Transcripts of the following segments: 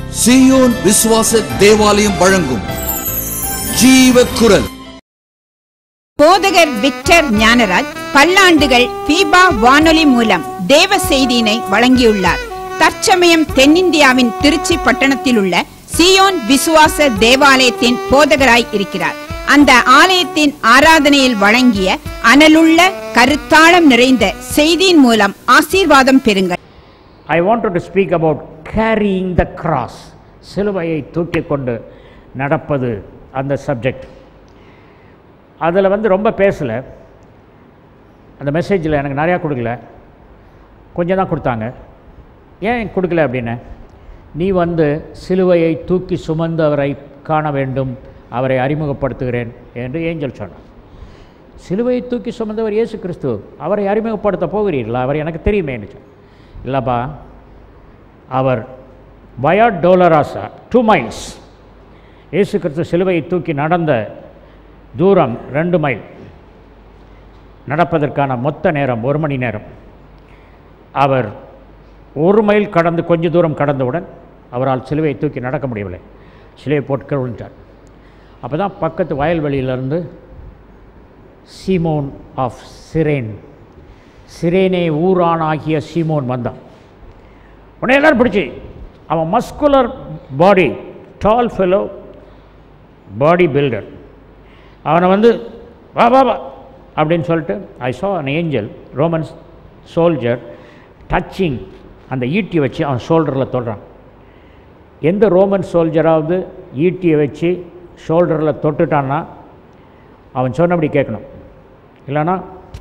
சீயோன் விசுவாச தேவாலயம் வழங்கும் ஜீவ குரல் போதகர் விக்டர் ஞானராஜ் பல்லாண்டுகள் பீபா வானொலி மூலம் தேவ செய்தியினை வழங்கியுள்ளார் தற்சமயம் தென்னிந்தியாவின் திருச்சி பட்டணத்தில் உள்ள சியோன் விசுவாச தேவாலயத்தின் போதகராய் இருக்கிறார் அந்த ஆலயத்தின் ஆராதனையில் வழங்கிய அனலுள்ள கருத்தாழம் நிறைந்த செய்தியின் மூலம் ஆசீர்வாதம் பெறுங்கள் I wanted to speak about carrying the cross சிலுவையை தூக்கி கொண்டு நடப்பது அந்த சப்ஜெக்ட் அதில் வந்து ரொம்ப பேசலை அந்த மெசேஜில் எனக்கு நிறையா கொடுக்கல கொஞ்சம் தான் கொடுத்தாங்க ஏன் கொடுக்கல அப்படின்னு நீ வந்து சிலுவையை தூக்கி சுமந்து அவரை காண வேண்டும் அவரை அறிமுகப்படுத்துகிறேன் என்று ஏஞ்சல் சொன்னான் சிலுவையை தூக்கி சுமந்தவர் இயேசு கிறிஸ்து அவரை அறிமுகப்படுத்த போகிறீர்களா அவர் எனக்கு தெரியுமேன்னு சொன்னான். இல்லைப்பா அவர் வயா டோலராசா டூ மைல்ஸ் இயேசு கிறிஸ்து சிலுவையை தூக்கி நடந்த தூரம் ரெண்டு மைல் நடப்பதற்கான மொத்த நேரம் ஒரு மணி நேரம் அவர் ஒரு மைல் கடந்து கொஞ்ச தூரம் கடந்தவுடன் அவரால் சிலுவையை தூக்கி நடக்க முடியவில்லை சிலுவையை போட்டு விழுந்தார் அப்போ தான் பக்கத்து வயல்வெளியிலிருந்து சீமோன் ஆஃப் சிரேன் சிரேனே ஊரானாகிய சீமோன் வந்தான் உடனே எல்லாரும் பிடிச்சி அவன் muscular body tall fellow body builder அவனை வந்து வா வா வா அப்படின்னு சொல்லிட்டு I saw an angel Roman soldier touching அந்த ஈட்டியை வச்சு அவன் ஷோல்டரில் தொடுறான் எந்த ரோமன் சோல்ஜராவது ஈட்டியை வச்சு ஷோல்டரில் தொட்டுட்டான்னா அவன் சொன்னபடி கேட்கணும் இல்லைன்னா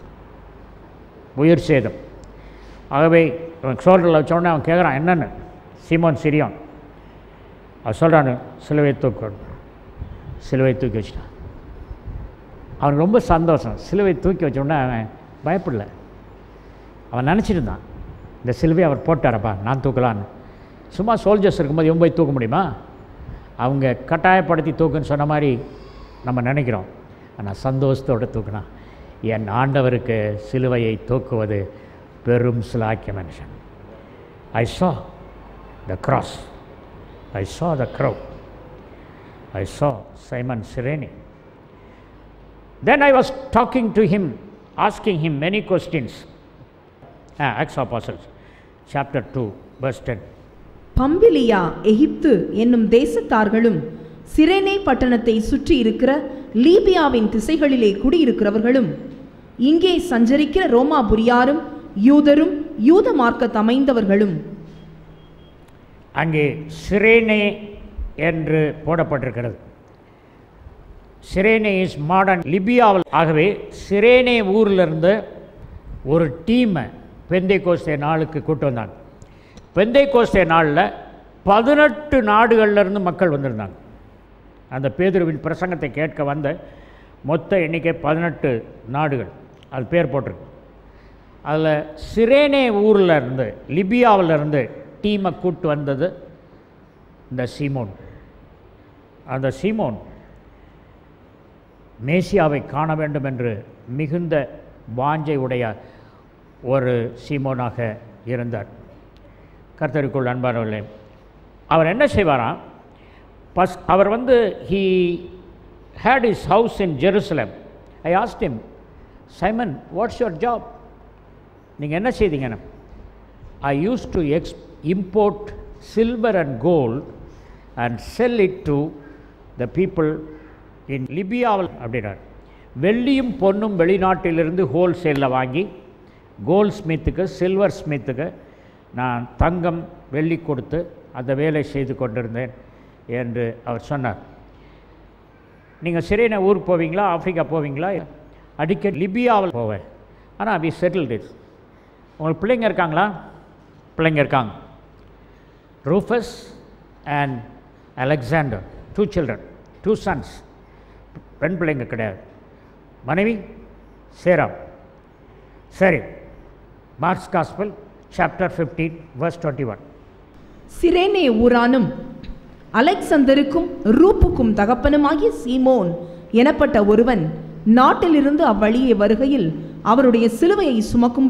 உயிர் சேதம் ஆகவே அவன் ஷோல்டரில் வச்ச உடனே அவன் கேட்குறான் என்னென்னு சீமோன் சிரியான் அவன் சொல்கிறான் சிலுவை தூக்கு சிலுவை தூக்கி வச்சிட்டான் அவனுக்கு ரொம்ப சந்தோஷம் சிலுவை தூக்கி வச்ச உடனே அவன் பயப்படல அவன் நினச்சிட்டு இருந்தான் இந்த சிலுவை அவர் போட்டாரப்பா நான் தூக்கலான்னு சும்மா சோல்ஜர்ஸ் இருக்கும்போது இவன் போய் தூக்க முடியுமா அவங்க கட்டாயப்படுத்தி தூக்குன்னு சொன்ன மாதிரி நம்ம நினைக்கிறோம் ஆனால் சந்தோஷத்தோடு தூக்குனா என் ஆண்டவருக்கு சிலுவையை தூக்குவது பெரும் சிலாக்கிய மனுஷன் ஐ saw the cross I saw the crowd I saw Simon Sireni then I was talking to him asking him many questions ah, Acts of Apostles chapter 2 verse 10 Pamphylia எகிப்து என்னும் தேசத்தார்களும் சிரேனே பட்டணத்தை சுற்றி இருக்கிற லீபியாவின் திசைகளிலே குடியிருக்கிறவர்களும் இங்கே சஞ்சரிக்கிற ரோமாபுரியாரும் யூதரும் யூத மார்க்கத் அமைந்தவர்களும் அங்கே சிரேனே என்று போடப்பட்டிருக்கிறது சிரேனே இஸ் மாடர்ன் லிபியாவில் ஆகவே சிரேனே ஊரிலிருந்து ஒரு டீமை பெந்தை கோஸ்தே நாளுக்கு கூட்டு வந்தாங்க பெந்தை கோஸ்தே நாளில் பதினெட்டு நாடுகள்லேருந்து மக்கள் வந்திருந்தாங்க அந்த பேதுருவின் பிரசங்கத்தை கேட்க வந்த மொத்த எண்ணிக்கை பதினெட்டு நாடுகள் அது பேர் போட்டிருக்கு அதில் சிரேனே ஊரில் இருந்து லிபியாவில் இருந்து டீமை கூட்டு வந்தது இந்த சீமோன் அந்த சீமோன் மேசியாவை காண வேண்டும் என்று மிகுந்த வாஞ்சை உடைய ஒரு சீமோனாக இருந்தார் கர்த்தருக்குள் அன்பானவர்களே அவர் என்ன செய்வாராம் பஸ் அவர் வந்து he had his house in Jerusalem I asked him Simon what's your job நீங்கள் என்ன செய்தீங்கன்னு I used to ex import silver and gold and sell it to the people in லிபியாவில் அப்படின்னார் வெள்ளியும் பொன்னும் வெளிநாட்டிலிருந்து ஹோல்சேலில் வாங்கி கோல்ட் ஸ்மித்துக்கு சில்வர் ஸ்மித்துக்கு நான் தங்கம் வெள்ளி கொடுத்து அந்த வேலை செய்து கொண்டிருந்தேன் என்று அவர் சொன்னார் நீங்கள் சிறைன ஊருக்கு போவீங்களா ஆப்பிரிக்கா போவீங்களா அடிக்கடி லிபியாவில் போவேன் ஆனால் வி செட்டில் திஸ் உங்களுக்கு பிள்ளைங்க இருக்காங்களா பிள்ளைங்க இருக்காங்க Rufus and Alexander two children two sons பெண் பிள்ளைங்க கிடையாது மனைவி சேராம் சரி Mark's gospel chapter fifteen verse twenty one சிரேனே ஊரானும் அலெக்சந்தருக்கும் ரூப்புக்கும் தகப்பனுமாகிய சீமோன் எனப்பட்ட ஒருவன் நாட்டிலிருந்து அவ்வழியே வருகையில் அவருடைய சிலுவையை சுமக்கும்படி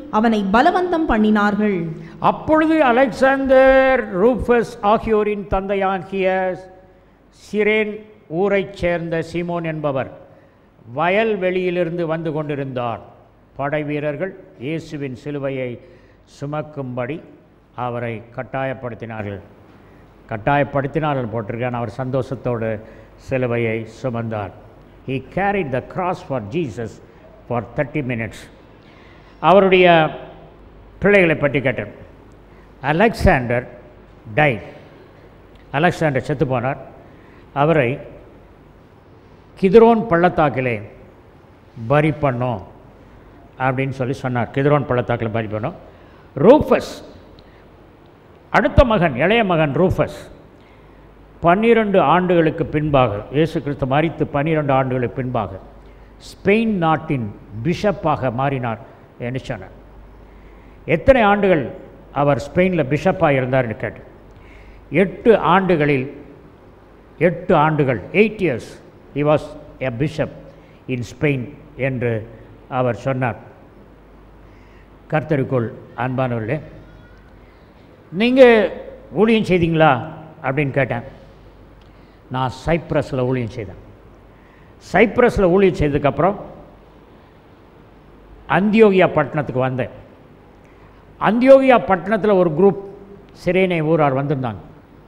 அவனை பலவந்தம் பண்ணினார்கள் அப்பொழுது அலெக்சாந்தர் ரூஃபஸ் ஆகியோரின் தந்தையாகிய சிரேன் ஊரைச் சேர்ந்த சீமோன் என்பவர் வயல்வெளியிலிருந்து வந்து கொண்டிருந்தார் படை வீரர்கள் இயேசுவின் சிலுவையை சுமக்கும்படி அவரை கட்டாயப்படுத்தினார்கள் கட்டாயப்படுத்தினார்கள் போட்டிருக்கான் அவர் சந்தோஷத்தோடு சிலுவையை சுமந்தார் he carried the cross for jesus for 30 minutes அவருடைய பிள்ளைகளை பற்றி கேட்டேன் அலெக்சாண்டர் டைட் அலெக்சாண்டர் செத்து போனார் அவரை கிதுரோன் பள்ளத்தாக்கிலே பரி பண்ணோம் அப்படின்னு சொல்லி சொன்னார் கிதுரோன் பள்ளத்தாக்கில் பரி பண்ணோம் ரூஃபஸ் அடுத்த மகன் இளைய மகன் ரூஃபஸ் பன்னிரண்டு ஆண்டுகளுக்கு பின்பாக இயேசு கிறிஸ்து மறித்து பன்னிரண்டு ஆண்டுகளுக்கு பின்பாக ஸ்பெயின் நாட்டின் பிஷப்பாக மாறினார் என்று சொன்னார் எத்தனை ஆண்டுகள் அவர் ஸ்பெயினில் பிஷப்பாக இருந்தார்னு கேட்டு எட்டு ஆண்டுகளில் எட்டு ஆண்டுகள் eight years he was a bishop in Spain என்று அவர் சொன்னார் கர்த்தருக்குள் அன்பானவர்களே நீங்கள் ஊழியம் செய்தீங்களா அப்படின்னு கேட்டேன் நான் சைப்ரஸில் ஊழியம் செய்தேன் சைப்ரஸில் ஊழியம் செய்ததுக்கப்புறம் அந்தியோகியா பட்டணத்துக்கு வந்தேன் அந்தியோகியா பட்டணத்தில் ஒரு குரூப் சிரேனை ஊரார் வந்திருந்தாங்க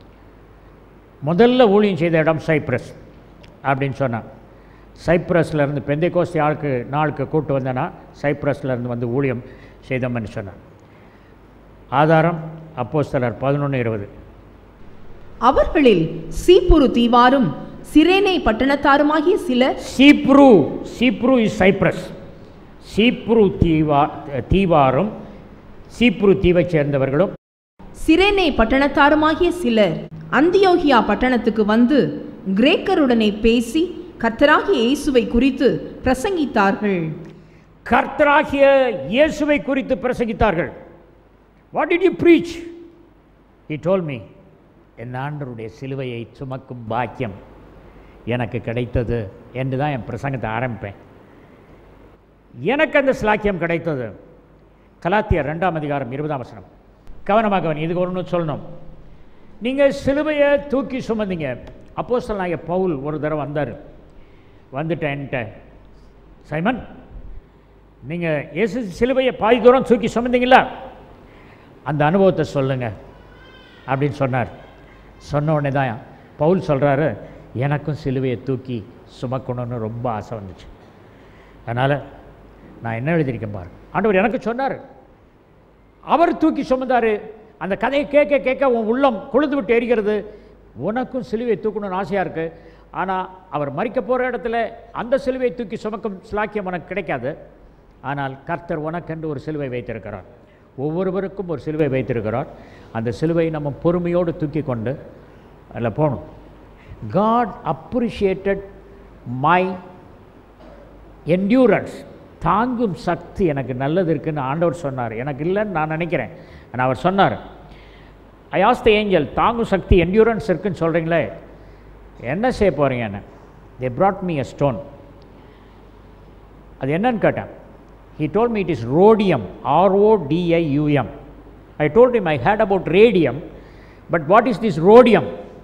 முதல்ல ஊழியம் செய்த இடம் சைப்ரஸ் அப்படின்னு சொன்னான் சைப்ரஸில் இருந்து பெந்தை கோஸ்தி ஆளுக்கு நாளுக்கு கூட்டு வந்தேன்னா சைப்ரஸில் இருந்து வந்து ஊழியம் செய்தோம்னு சொன்னான் ஆதாரம் அப்போஸ்தலர் பதினொன்று இருபது அவர்களில் சீப்புரு தீவாரும் சிரேனை பட்டணத்தாருமாகிய சிலர் சீப்ரு சீப்ரு இஸ் சைப்ரஸ் சீப்ரு தீவா தீவாரும் சீப்ரு தீவைச் சேர்ந்தவர்களும் சிரேனே பட்டணத்தாருமாகிய சிலர் அந்தியோகியா பட்டணத்துக்கு வந்து கிரேக்கருடனே பேசி கர்த்தராகிய இயேசுவை குறித்து பிரசங்கித்தார்கள் கர்த்தராகிய இயேசுவை குறித்து பிரசங்கித்தார்கள் what did you preach he told me என் ஆண்டருடைய சிலுவையை சுமக்கும் பாக்கியம் எனக்கு கிடைத்தது என்று தான் என் பிரசங்கத்தை ஆரம்பிப்பேன் எனக்கு அந்த ஸ்லாக்கியம் கிடைத்தது கலாத்தியர் ரெண்டாம் அதிகாரம் இருபதாம் வசனம் கவனமாக கவனி இதுக்கு ஒன்று சொல்லணும் நீங்கள் சிலுவையை தூக்கி சுமந்தீங்க அப்போஸ்தலன் நாயக பவுல் ஒரு தடவை வந்தார் வந்துட்டேன் என்கிட்ட சைமன் நீங்கள் இயேசு சிலுவையை பாதி தூரம் தூக்கி சுமந்தீங்களா அந்த அனுபவத்தை சொல்லுங்கள் அப்படின்னு சொன்னார் சொன்ன உடனே தான் பவுல் சொல்கிறாரு எனக்கும் சிலுவையை தூக்கி சுமக்கணும்னு ரொம்ப ஆசை வந்துச்சு அதனால் நான் என்ன எழுதியிருக்கேன் பாரு ஆண்டவர் எனக்கு சொன்னார் அவர் தூக்கி சுமந்தார் அந்த கதையை கேட்க கேட்க உன் உள்ளம் கொழுந்து விட்டு எரிகிறது உனக்கும் சிலுவையை தூக்கணும்னு ஆசையாக இருக்குது ஆனால் அவர் மறிக்க போகிற இடத்துல அந்த சிலுவையை தூக்கி சுமக்கும் ஸ்லாக்கியம் உனக்கு கிடைக்காது ஆனால் கர்த்தர் உனக்கென்று ஒரு சிலுவை வைத்திருக்கிறார் ஒவ்வொருவருக்கும் ஒரு சிலுவை வைத்திருக்கிறார் அந்த சிலுவையை நம்ம பொறுமையோடு தூக்கி கொண்டு அதில் போகணும் காட் அப்ரிஷியேட்டட் மை என்டியூரன்ஸ் தாங்கும் சக்தி எனக்கு நல்லது இருக்குன்னு ஆண்டவர் சொன்னார் எனக்கு இல்லைன்னு நான் நினைக்கிறேன் ஆனால் அவர் சொன்னார் ஐ ஆஸ் த ஏஞ்சல் தாங்கும் சக்தி என்டியூரன்ஸ் இருக்குன்னு சொல்கிறீங்களே என்ன செய்ய போகிறீங்க என்ன they brought me a stone அது என்னன்னு கேட்டேன் he told me it is rhodium r-o-d-i-u-m i told him i heard about radium but what is this rhodium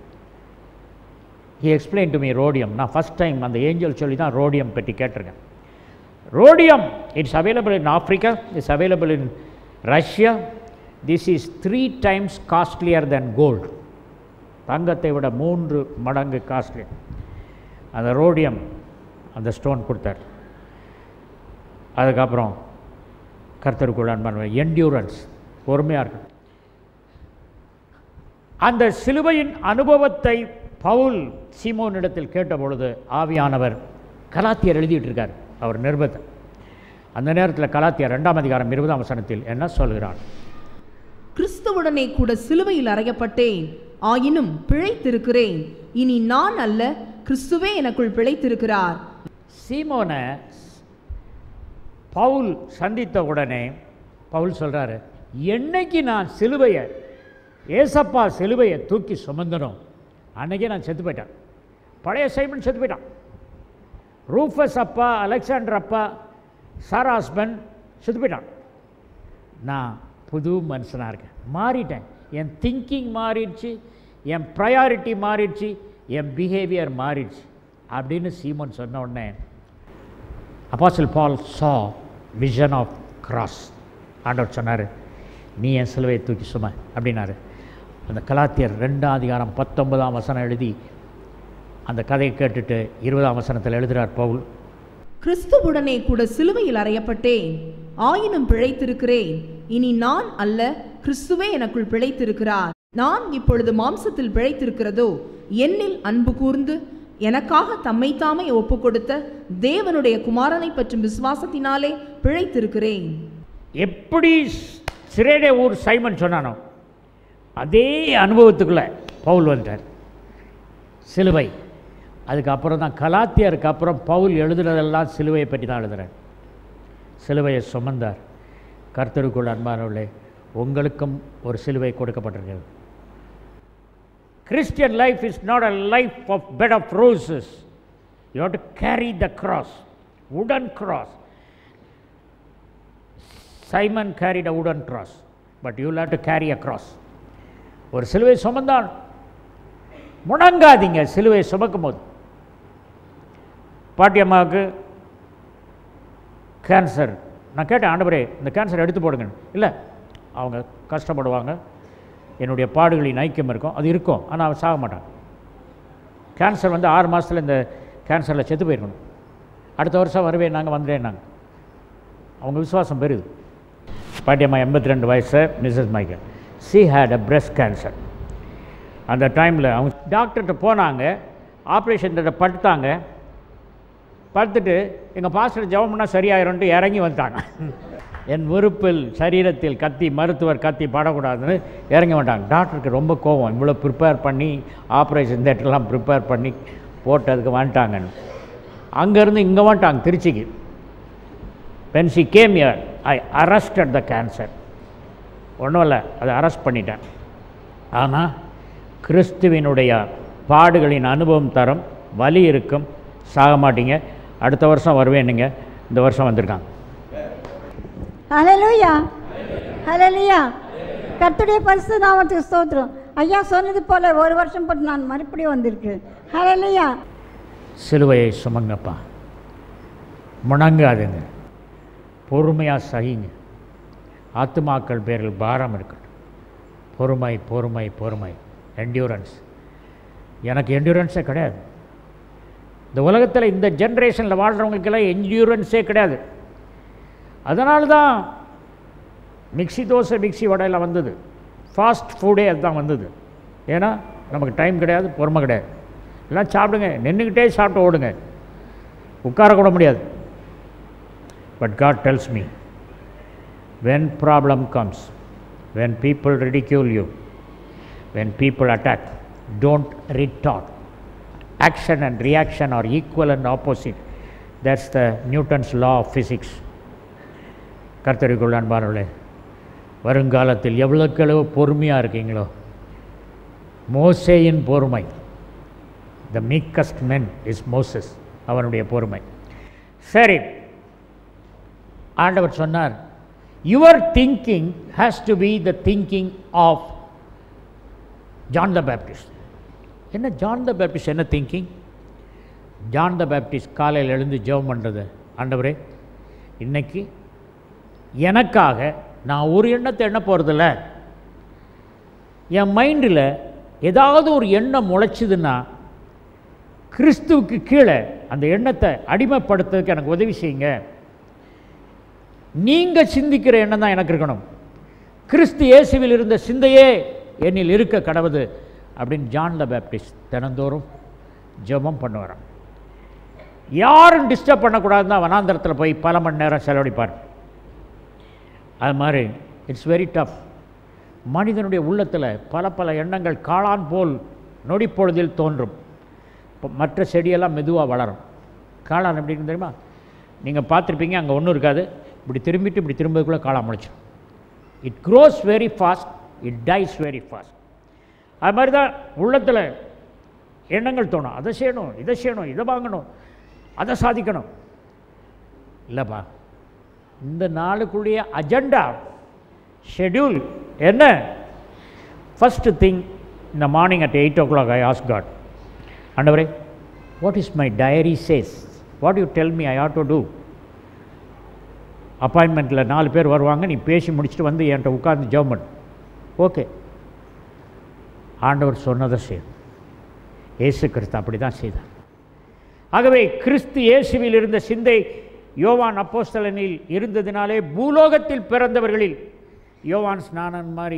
he explained to me rhodium நான் ஃபஸ்ட் டைம் அந்த angel சொல்லி தான் rhodium பற்றி கேட்டிருக்கேன் rhodium it's available in Africa it's available in Russia this is three times costlier than gold தங்கத்தை விட மூன்று மடங்கு காஸ்ட்லி அந்த ரோடியம் அந்த ஸ்டோன் கொடுத்தார் அதுக்கப்புறம் கர்த்தருக்குள் அன்பான என்டியூரன்ஸ் பொறுமையாக இருக்கணும் அந்த சிலுவையின் அனுபவத்தை பவுல் சீமோனிடத்தில் கேட்ட பொழுது ஆவியானவர் கலாத்தியர் எழுதிட்டு இருக்கார் அவர் நிருபத்தை அந்த நேரத்தில் கலாத்தியர் ரெண்டாம் அதிகாரம் இருபதாம் வசனத்தில் என்ன சொல்கிறார் கிறிஸ்துவுடனே கூட சிலுவையில் அறையப்பட்டேன் ஆயினும் பிழைத்திருக்கிறேன் இனி நான் அல்ல கிறிஸ்துவே எனக்குள் பிழைத்திருக்கிறார் சீமோனை பவுல் சந்தித்த உடனே பவுல் சொல்கிறாரு என்னைக்கு நான் சிலுவையை ஏசப்பா சிலுவையை தூக்கி சுமந்தனும் அன்னைக்கே நான் செத்து போயிட்டேன் பழைய சைமன் செத்து போயிட்டான் ரூஃபஸ் அப்பா அலெக்சாண்டர் அப்பா சாரா ஹஸ்பண்ட் செத்து போயிட்டான் நான் புது மனுஷனாக இருக்கேன் மாறிட்டேன் என் திங்கிங் மாறிடுச்சு என் ப்ரையாரிட்டி மாறிடுச்சு என் பிஹேவியர் மாறிடுச்சு அப்படின்னு சீமோன் சொன்ன உடனே அப்பாசல் பால் சா விஷன் ஆஃப் கிராஸ் ஆண்டவர் சொன்னார் நீ என் சிலுவையை தூக்கி சும அப்படின்னாரு அந்த கலாத்தியர் ரெண்டாம் அதிகாரம் பத்தொன்பதாம் வசனம் எழுதி அந்த கதையை கேட்டுட்டு இருபதாம் வசனத்தில் எழுதுகிறார் பவுல் கிறிஸ்துவுடனே கூட சிலுவையில் அறையப்பட்டேன் ஆயினும் பிழைத்திருக்கிறேன் இனி நான் அல்ல கிறிஸ்துவே எனக்குள் பிழைத்திருக்கிறார் நான் இப்பொழுது மாம்சத்தில் பிழைத்திருக்கிறதோ என்னில் அன்பு கூர்ந்து எனக்காக தம்மைத்தாமே ஒப்பு கொடுத்த தேவனுடைய குமாரனை பற்றும் விசுவாசத்தினாலே பிழைத்திருக்கிறேன் எப்படி சிரேடே ஊர் சைமன் சொன்னானோ அதே அனுபவத்துக்குள்ளே பவுல் வந்துட்டார் சிலுவை அதுக்கப்புறம் தான் கலாத்தியருக்கு அப்புறம் பவுல் எழுதுனதெல்லாம் சிலுவையை பற்றி தான் எழுதுறார் சிலுவையை சுமந்தார் கர்த்தருக்குள் அன்பானவர்களே உங்களுக்கும் ஒரு சிலுவை கொடுக்கப்பட்டிருக்கிறது Christian life is not a life of bed of roses you have to carry the cross உடன் கிராஸ் சைமன் கேரிட் அ உடன் cross but you have to carry a cross ஒரு சிலுவை சுமந்தான் முடங்காதீங்க சிலுவை சுமக்கும் போது பாட்டியம்மாவுக்கு கேன்சர் நான் கேட்டேன் ஆண்டவரே இந்த கேன்சர் எடுத்து போடுங்க இல்லை அவங்க கஷ்டப்படுவாங்க என்னுடைய பாடுகளின் ஐக்கியம் இருக்கும் அது இருக்கும் ஆனால் அவன் சாக மாட்டான் கேன்சர் வந்து ஆறு மாதத்தில் இந்த கேன்சரில் செத்து போயிருக்கணும் அடுத்த வருஷம் வருவேன் நாங்கள் வந்துட்டேன் நாங்கள் அவங்க விசுவாசம் பெருது பாட்டியம்மா எண்பத்தி ரெண்டு வயசு Mrs Michael she had a breast cancer அந்த டைமில் அவங்க டாக்டர்கிட்ட போனாங்க ஆப்ரேஷன் படுத்தாங்க படுத்துட்டு எங்கள் பாஸ்டர் ஜெபம் பண்ணால் சரியாயிரும்ட்டு இறங்கி வந்துட்டாங்க என் விருப்பில் சரீரத்தில் கத்தி மருத்துவர் கத்தி படக்கூடாதுன்னு இறங்கி வந்துட்டாங்க டாக்டருக்கு ரொம்ப கோவம் இவ்வளோ ப்ரிப்பேர் பண்ணி ஆப்ரேஷன் தேட்டர்லாம் ப்ரிப்பேர் பண்ணி போட்டதுக்கு வந்துட்டாங்கன்னு அங்கேருந்து இங்கே வந்துட்டாங்க திருச்சிக்கு when she came here i arrested the cancer ஒன்றும் இல்லை அதை அரெஸ்ட் பண்ணிட்டேன் ஆனால் கிறிஸ்துவினுடைய பாடுகளின் அனுபவம் தரும் வலி இருக்கும் சாக மாட்டீங்க அடுத்த வருஷம் வருவேன்னுங்க இந்த வருஷம் வந்திருக்காங்க ஹalleluya ஹalleluya கர்த்தருடைய பரிசு நாமத்துக்கு ஸ்தோத்திரம் ஐயா சொன்னது போல ஒரு வருஷம் போட்டு நான் மறுபடியும் வந்திருக்கேன் ஹalleluya சிலுவையை சுமங்கப்பா முணங்காதுங்க பொறுமையாக சகிங்க ஆத்துமாக்கள் பேரில் பாரம் இருக்கட்டும் பொறுமை பொறுமை பொறுமை என்டியூரன்ஸ் எனக்கு என்டியூரன்ஸே கிடையாது இந்த உலகத்தில் இந்த ஜென்ரேஷனில் வாழ்கிறவங்களுக்கெல்லாம் என்டியூரன்ஸே கிடையாது அதனால தான் மிக்ஸி தோசை மிக்ஸி வடையில் வந்தது ஃபாஸ்ட் ஃபுட்டே அதுதான் வந்தது ஏன்னா நமக்கு டைம் கிடையாது பொறுமை கிடையாது எல்லாம் சாப்பிடுங்க நின்றுக்கிட்டே சாப்பிட்டு ஓடுங்க உட்காரக்கூட முடியாது but God tells me when problem comes when people ridicule you when people attack don't retort action and reaction are equal and opposite that's the newton's law of physics கர்த்தருக்குள் அன்பானவர்களே வருங்காலத்தில் எவ்வளோக்களவு பொறுமையாக இருக்கீங்களோ மோசேயின் பொறுமை த மீக்கஸ்ட் மென் இஸ் மோசஸ் அவனுடைய பொறுமை சரி ஆண்டவர் சொன்னார் your thinking has to be the thinking of John the Baptist என்ன ஜான் த பேப்டிஸ்ட் என்ன திங்கிங் ஜான் த பேப்டிஸ்ட் காலையில் எழுந்து ஜெபம் பண்ணுறது ஆண்டவரே இன்னைக்கு எனக்காக நான் ஒரு எண்ணத்தை எண்ண போகிறதில்ல என் மைண்டில் ஏதாவது ஒரு எண்ணம் முளைச்சிதுன்னா கிறிஸ்துவுக்கு கீழே அந்த எண்ணத்தை அடிமைப்படுத்துறதுக்கு எனக்கு உதவி செய்யுங்க நீங்கள் சிந்திக்கிற எண்ணம் தான் எனக்கு இருக்கணும் கிறிஸ்து இயேசுவில் இருந்த சிந்தையே என்னில் இருக்க கடவுது அப்படின்னு ஜான் த பேப்டிஸ்ட் தினந்தோறும் ஜெபம் பண்ணுவாராம் யாரும் டிஸ்டர்ப் பண்ணக்கூடாதுன்னு தான் வனாந்தரத்தில் போய் பல மணி நேரம் செலவழிப்பார் அது மாதிரி இட்ஸ் வெரி டஃப் மனிதனுடைய உள்ளத்தில் பல பல எண்ணங்கள் காளான் போல் நொடிப்பொழுதில் தோன்றும் இப்போ மற்ற செடியெல்லாம் மெதுவாக வளரும் காளான் எப்படின்னு தெரியுமா நீங்கள் பார்த்துருப்பீங்க அங்கே ஒன்றும் இருக்காது இப்படி திரும்பிட்டு இப்படி திரும்பதுக்குள்ளே காளான் முளைச்சிடும் it grows very fast it dies very fast அது மாதிரி தான் உள்ளத்தில் எண்ணங்கள் தோணும் அதை செய்யணும் இதை செய்யணும் இதை வாங்கணும் அதை சாதிக்கணும் இல்லைப்பா இந்த நாளுக்குள்ளேயே அஜெண்டா ஷெட்யூல் என்ன ஃபஸ்ட்டு திங் இந்த morning at eight o'clock I ask God ஆண்டவரே what is my diary says what you tell me I add to do அப்பாயின்மெண்ட்டில் நாலு பேர் வருவாங்க நீ பேசி முடிச்சுட்டு வந்து என்கிட்ட உட்காந்து ஜெபம் பண்ணு ஓகே ஆண்டவர் சொன்னதை செய்யும் இயேசு கிறிஸ்து அப்படி தான் செய்தார் ஆகவே கிறிஸ்து இயேசுவில் இருந்த சிந்தை யோவான் அப்போஸ்தலனில் இருந்ததினாலே பூலோகத்தில் பிறந்தவர்களில் யோவான் ஸ்நானன் மாதிரி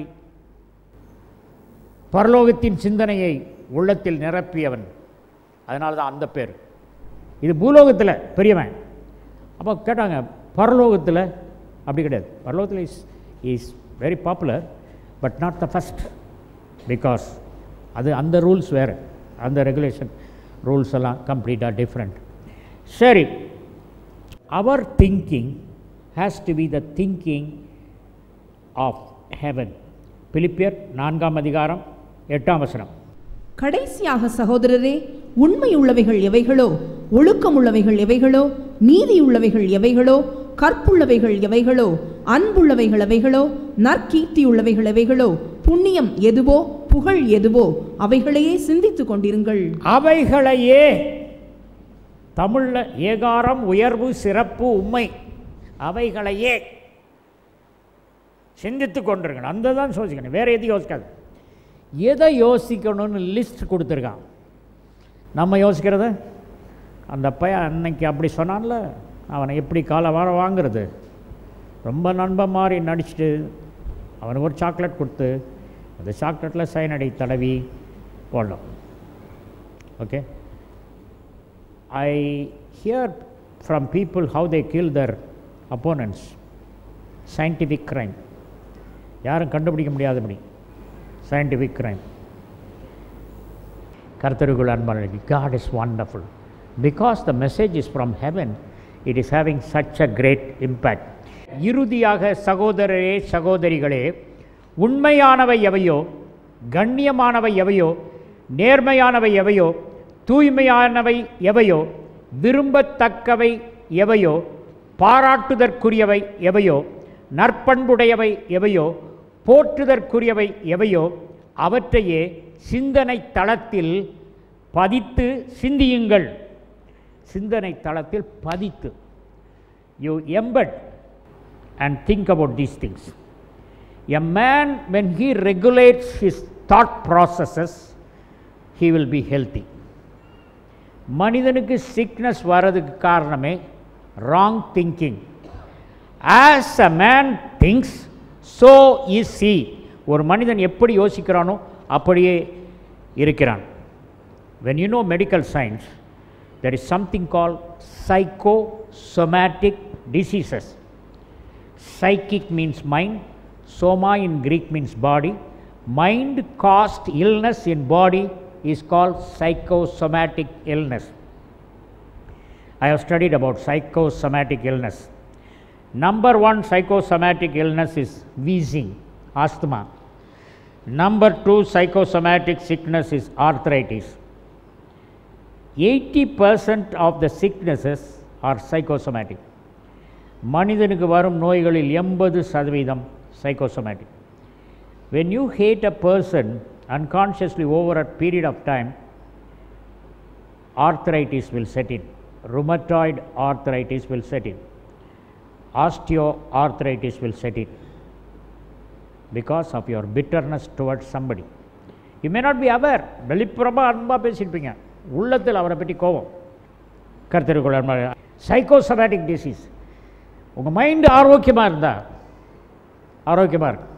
பரலோகத்தின் சிந்தனையை உள்ளத்தில் நிரப்பியவன் அதனால தான் அந்த பேர் இது பூலோகத்தில் பெரியவன் அப்போ கேட்டாங்க பரலோகத்தில் அப்படி கிடையாது பரலோகத்தில் is is very popular but not the first because அது அந்த ரூல்ஸ் வேறு அந்த ரெகுலேஷன் ரூல்ஸ் எல்லாம் கம்ப்ளீட்டாக டிஃப்ரெண்ட் சரி அவர் thinking has to be the thinking of heaven பிலிப்பியர் நான்காம் அதிகாரம் எட்டாம் வசனம் கடைசியாக சகோதரரே உண்மையுள்ளவைகள் எவைகளோ ஒழுக்கமுள்ளவைகள் எவைகளோ நீதியுள்ளவைகள் எவைகளோ கற்புள்ளவைகள் எவைகளோ அன்புள்ளவைகள் எவைகளோ நற்கீர்த்தியுள்ளவைகள் எவைகளோ புண்ணியம் எதுவோ புகழ் எதுவோ அவைகளையே சிந்தித்துக் கொண்டிருங்கள் அவைகளையே தமிழில் ஏகாரம் உயர்வு சிறப்பு உண்மை அவைகளையே சிந்தித்து கொண்டிருக்கணும் அந்த தான் யோசிக்கணும் வேறு எதையும் யோசிக்காது எதை யோசிக்கணும்னு லிஸ்ட் கொடுத்துருக்கான் நம்ம யோசிக்கிறத அந்த பையன் அன்னைக்கு அப்படி சொன்னான்ல அவனை எப்படி காலை வார வாங்குறது ரொம்ப நண்பன் மாதிரி நடிச்சுட்டு அவனுக்கு ஒரு சாக்லேட் கொடுத்து அந்த சாக்லேட்டில் சைனடை தடவி போடலாம் okay I hear from people how they kill their opponents scientific crime யாரும் கண்டுபிடிக்க முடியாதபடி சயின்டிஃபிக் crime கர்த்தருக்குள் அன்பான God is wonderful because the message is from heaven it is having such a great impact இறுதியாக சகோதரரே சகோதரிகளே உண்மையானவை எவையோ கண்ணியமானவை எவையோ நேர்மையானவை எவையோ தூய்மையானவை எவையோ விரும்பத்தக்கவை எவையோ பாராட்டுதற்குரியவை எவையோ நற்பண்புடையவை எவையோ போற்றுதற்குரியவை எவையோ அவற்றையே சிந்தனை தளத்தில் பதித்து சிந்தியுங்கள் சிந்தனை தளத்தில் பதித்து you embed and think about these things a man when he regulates his thought processes he will be healthy மனிதனுக்கு சிக்னஸ் வர்றதுக்கு காரணமே wrong thinking as a man thinks so is he ஒரு மனிதன் எப்படி யோசிக்கிறானோ அப்படியே இருக்கிறான் when you know medical science there is something called psychosomatic diseases psychic means mind soma in greek means body mind caused illness in body is called psychosomatic illness i have studied about psychosomatic illness number one psychosomatic illness is wheezing asthma number two psychosomatic sickness is arthritis 80% of the sicknesses are psychosomatic மனிதனுக்கு வரும் நோய்களில் எண்பது சதவீதம் psychosomatic when you hate a person unconsciously over a period of time arthritis will set in rheumatoid arthritis will set in osteoarthritis will set in because of your bitterness towards somebody you may not be aware வெளிப்புறமாக அன்பாக பேசியிருப்பீங்க உள்ளத்தில் அவரை பற்றி கோபம் கருத்திருக்குள்ள psychosomatic disease உங்கள் mind ஆரோக்கியமாக இருந்தா ஆரோக்கியமாக இருக்கு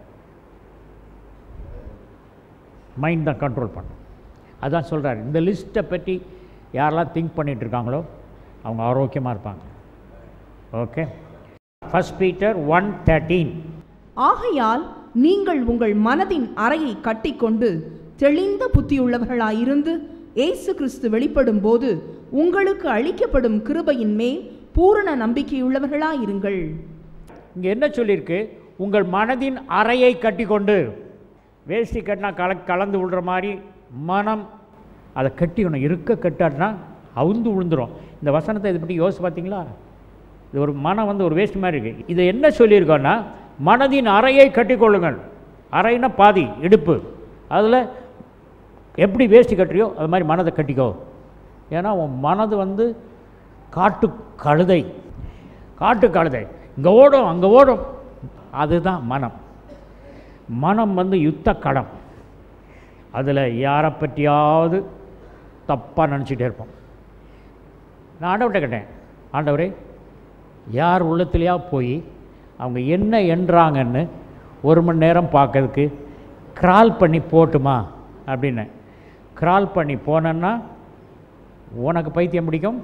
மைண்ட் தான் கண்ட்ரோல் பண்ணும் அதான் சொல்கிறார் இந்த லிஸ்ட்டை பற்றி யாரெல்லாம் திங்க் பண்ணிட்டு இருக்காங்களோ அவங்க ஆரோக்கியமாக இருப்பாங்க okay first Peter one thirteen ஆகையால் நீங்கள் உங்கள் மனதின் அறையை கட்டிக்கொண்டு தெளிந்த புத்தியுள்ளவர்களாயிருந்து இயேசு கிறிஸ்து வெளிப்படும் போது உங்களுக்கு அளிக்கப்படும் கிருபையின் மேல் பூரண நம்பிக்கையுள்ளவர்களாயிருங்கள் இங்கே என்ன சொல்லியிருக்கு உங்கள் மனதின் அறையை கட்டிக்கொண்டு வேஷ்டி கட்டினா கல கலந்து விடுற மாதிரி மனம் அதை கட்டிக்கணும் இருக்க கட்டாட்டினா அவுந்து விழுந்துரும் இந்த வசனத்தை இதை பற்றி யோசிச்சு பார்த்தீங்களா இது ஒரு மனம் வந்து ஒரு வேஷ்டி மாதிரி இருக்குது இதை என்ன சொல்லியிருக்கோன்னா மனதின் அறையை கட்டிக்கொள்ளுங்கள் அறைன்னா பாதி இடுப்பு அதில் எப்படி வேஷ்டி கட்டுறியோ அது மாதிரி மனதை கட்டிக்கோ ஏன்னா உன் மனது வந்து காட்டு கழுதை காட்டு கழுதை இங்கே ஓடும் அங்கே ஓடும் அதுதான் மனம் மனம் வந்து யுத்த களம் அதில் யாரை பற்றியாவது தப்பாக நினச்சிட்டே இருப்போம் நான் ஆண்டவர்கிட்ட கேட்டேன் ஆண்டவரே யார் உள்ளத்துலையா போய் அவங்க என்ன என்றாங்கன்னு ஒரு மணி நேரம் பார்க்கறதுக்கு கிரால் பண்ணி போட்டுமா அப்படின்னு கிரால் பண்ணி போனேன்னா உனக்கு பைத்தியம் பிடிக்கும்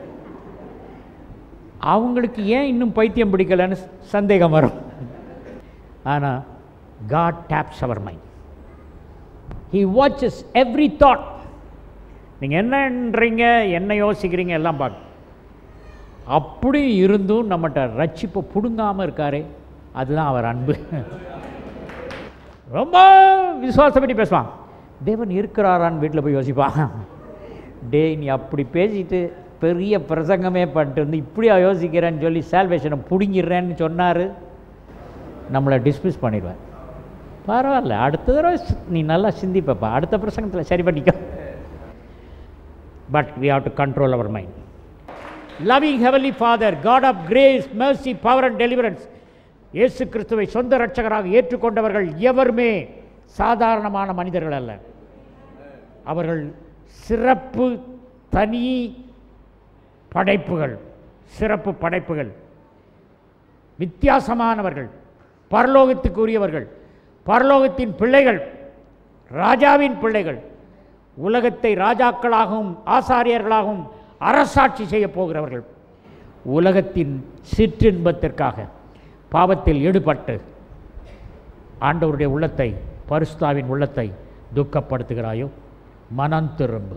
அவங்களுக்கு ஏன் இன்னும் பைத்தியம் பிடிக்கலைன்னு சந்தேகம் வரும் ஆனால் God taps our mind he watches every thought நீங்கள் என்னன்றீங்க என்ன யோசிக்கிறீங்க எல்லாம் பார்க்க அப்படி இருந்தும் நம்மகிட்ட ரட்சிப்பை பிடுங்காமல் இருக்காரே அதுதான் அவர் அன்பு ரொம்ப விசுவாசம் பற்றி பேசுவான் தேவன் இருக்கிறாரான்னு வீட்டில் போய் யோசிப்பான் டேய் நீ அப்படி பேசிட்டு பெரிய பிரசங்கமே பண்ணிட்டு வந்து இப்படியா யோசிக்கிறேன்னு சொல்லி சால்வேஷனை பிடுங்கிடுறேன்னு சொன்னார் நம்மளை டிஸ்மிஸ் பண்ணிடுவேன் பரவாயில்ல அடுத்த தடவை சி- நீ நல்லா சிந்திப்பப்பா அடுத்த பிரசங்கத்தில் சரி பண்ணிக்கோ but we have to control our mind loving heavenly father god of grace mercy power and deliverance இயேசு கிறிஸ்துவை சொந்த இரட்சகராக ஏற்றுக்கொண்டவர்கள் எவருமே சாதாரணமான மனிதர்கள் அல்ல அவர்கள் சிறப்பு தனி படைப்புகள் சிறப்பு படைப்புகள் வித்தியாசமானவர்கள் பரலோகத்துக்குரியவர்கள் பரலோகத்தின் பிள்ளைகள் ராஜாவின் பிள்ளைகள் உலகத்தை ராஜாக்களாகவும் ஆசாரியர்களாகவும் அரசாட்சி செய்ய போகிறவர்கள் உலகத்தின் சிற்றின்பத்திற்காக பாவத்தில் ஈடுபட்டு ஆண்டவருடைய உள்ளத்தை பரிசுத்தாவின் உள்ளத்தை துக்கப்படுத்துகிறாயோ மனம் திரும்பு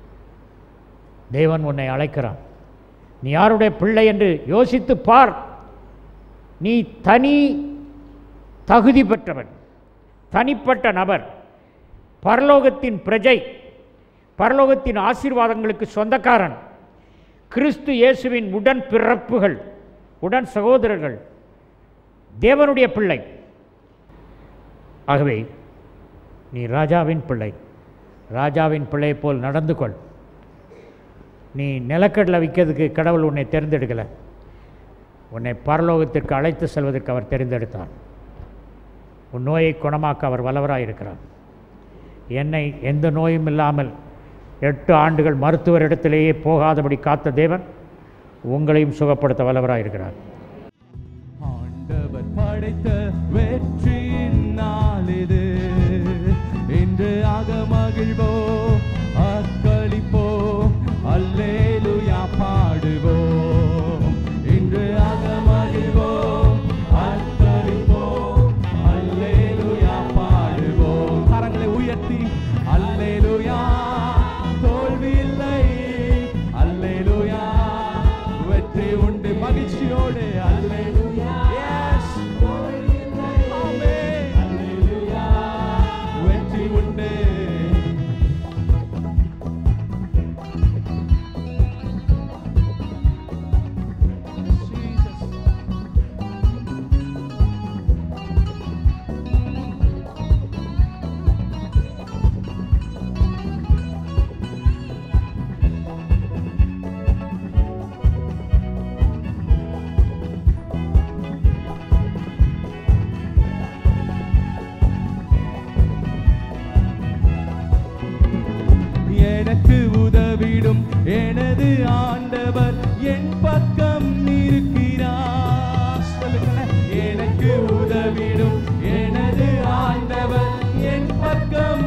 தேவன் உன்னை அழைக்கிறான் நீ யாருடைய பிள்ளை என்று யோசித்து பார் நீ தனி தகுதி பெற்றவன் தனிப்பட்ட நபர் பரலோகத்தின் பிரஜை பரலோகத்தின் ஆசீர்வாதங்களுக்கு சொந்தக்காரன் கிறிஸ்து இயேசுவின் உடன் பிறப்புகள் உடன் சகோதரர்கள் தேவனுடைய பிள்ளை ஆகவே நீ ராஜாவின் பிள்ளை ராஜாவின் பிள்ளை போல் நடந்து கொள் நீ நிலக்கடலை விற்கிறதுக்கு கடவுள் உன்னை தேர்ந்தெடுக்கலை உன்னை பரலோகத்திற்கு அழைத்து செல்வதற்கு அவர் தெரிந்தெடுத்தார் உன் நோயை குணமாக்க அவர் வல்லவராக இருக்கிறார் என்னை எந்த நோயும் இல்லாமல் எட்டு ஆண்டுகள் மருத்துவரிடத்திலேயே போகாதபடி காத்த தேவன் உங்களையும் சுகப்படுத்த வல்லவராக இருக்கிறார் ஆண்டவர் படைத்த வெற்றியின் நாளிது இன்று ஆக மகிழ்வோம் அக்களிப்போம் அல்லேலுயா பாடுவோம் இன்று ஆக மகிழ்வோம் அக்களிப்போம் அல்லேலுயா பாடுவோம் கரங்களை உயர்த்தி அல்லேலுயா தோல்வி இல்லை அல்லேலுயா வெற்றி உண்டு மகிழ்ச்சியோடு அல்லேலுயா எஸ் ஆமென் அல்லேலுயா வெற்றி உண்டு Jesus. எனக்கு உதவிடும் எனது ஆண்டவர் என் பக்கம் இருக்கிறார் சொல்லுங்களேன். எனக்கு உதவிடும் எனது ஆண்டவர் என் பக்கம்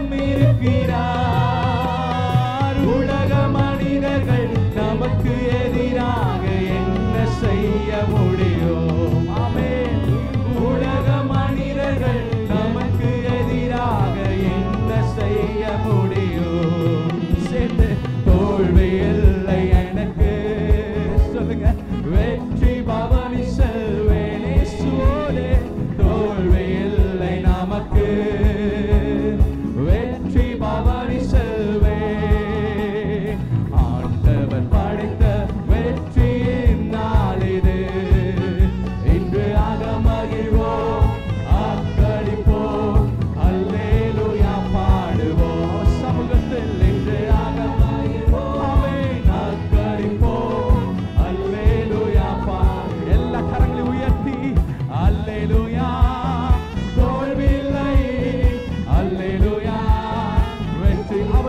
இருக்கிறார் உலக மனிதர்கள் நமக்கு எதிராக என்ன செய்ய முடியும் ஆமென் உலக மனிதர்கள் நமக்கு எதிராக என்ன செய்ய முடியும் சேர்ந்து தோல்வி இல்லை எனக்கு சொல்லுங்க வெற்றி பவனி செல்வேனே சோலே தோல்வி இல்லை நமக்கு வெற்றி பவனி செல்வே ஆண்டவர் படைத்த வெற்றியின் நாளிது இன்று ஆக மகிழ்வோம்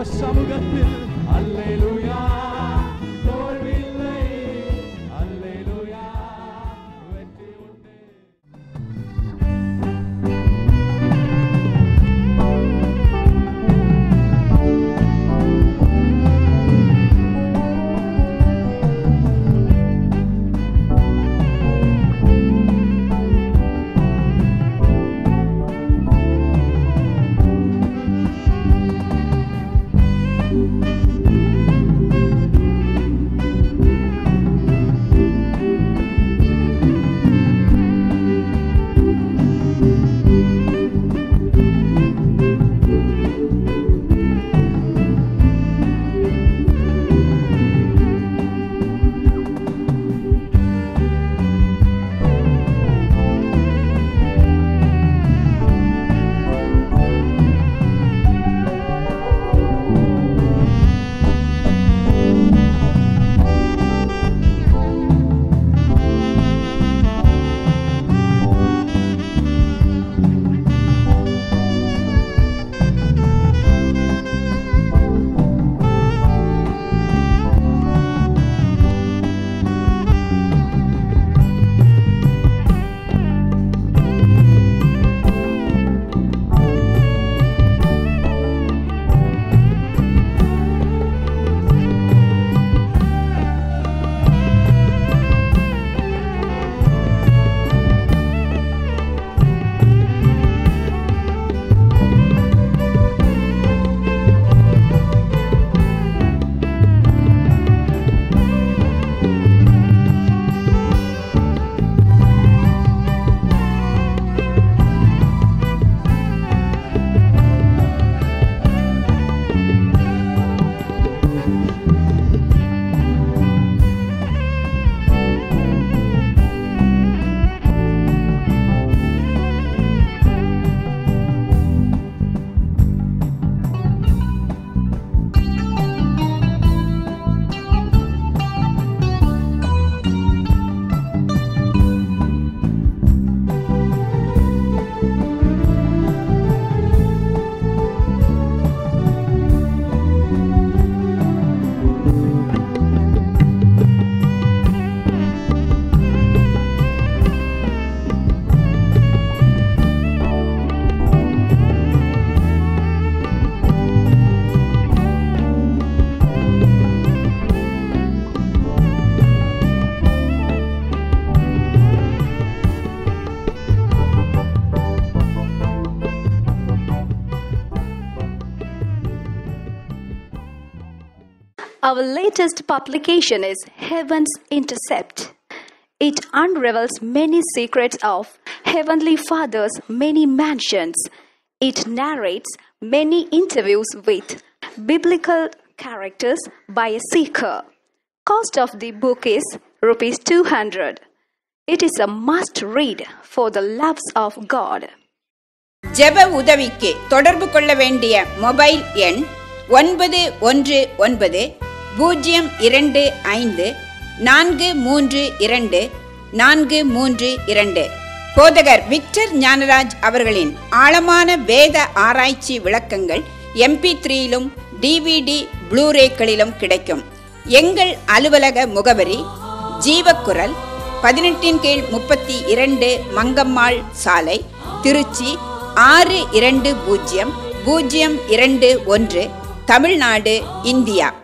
தேவ சமூகத்தில் அல்லேலூயா தோல்வில்லை அல்லேலூயா வெற்றி உண்டு Our latest publication is Heaven's Intercept. It unravels many secrets of Heavenly Father's many mansions. It narrates many interviews with biblical characters by a seeker. Cost of the book is rupees 200. It is a must read for the loves of God. ஜெப உதவிக்கு தொடர்பு கொள்ள வேண்டிய mobile எண் ஒன்பது ஒன்று ஒன்பது பூஜ்ஜியம் இரண்டு ஐந்து நான்கு மூன்று இரண்டு நான்கு மூன்று இரண்டு போதகர் விக்டர் ஞானராஜ் அவர்களின் ஆழமான வேத ஆராய்ச்சி விளக்கங்கள் எம்பி த்ரீயிலும் டிவிடி ப்ளூரேக்களிலும் கிடைக்கும் எங்கள் அலுவலக முகவரி ஜீவக்குரல் பதினெட்டின் கீழ் முப்பத்தி இரண்டு மங்கம்மாள் சாலை திருச்சி ஆறு இரண்டு பூஜ்ஜியம் பூஜ்ஜியம் இரண்டு ஒன்று தமிழ்நாடு இந்தியா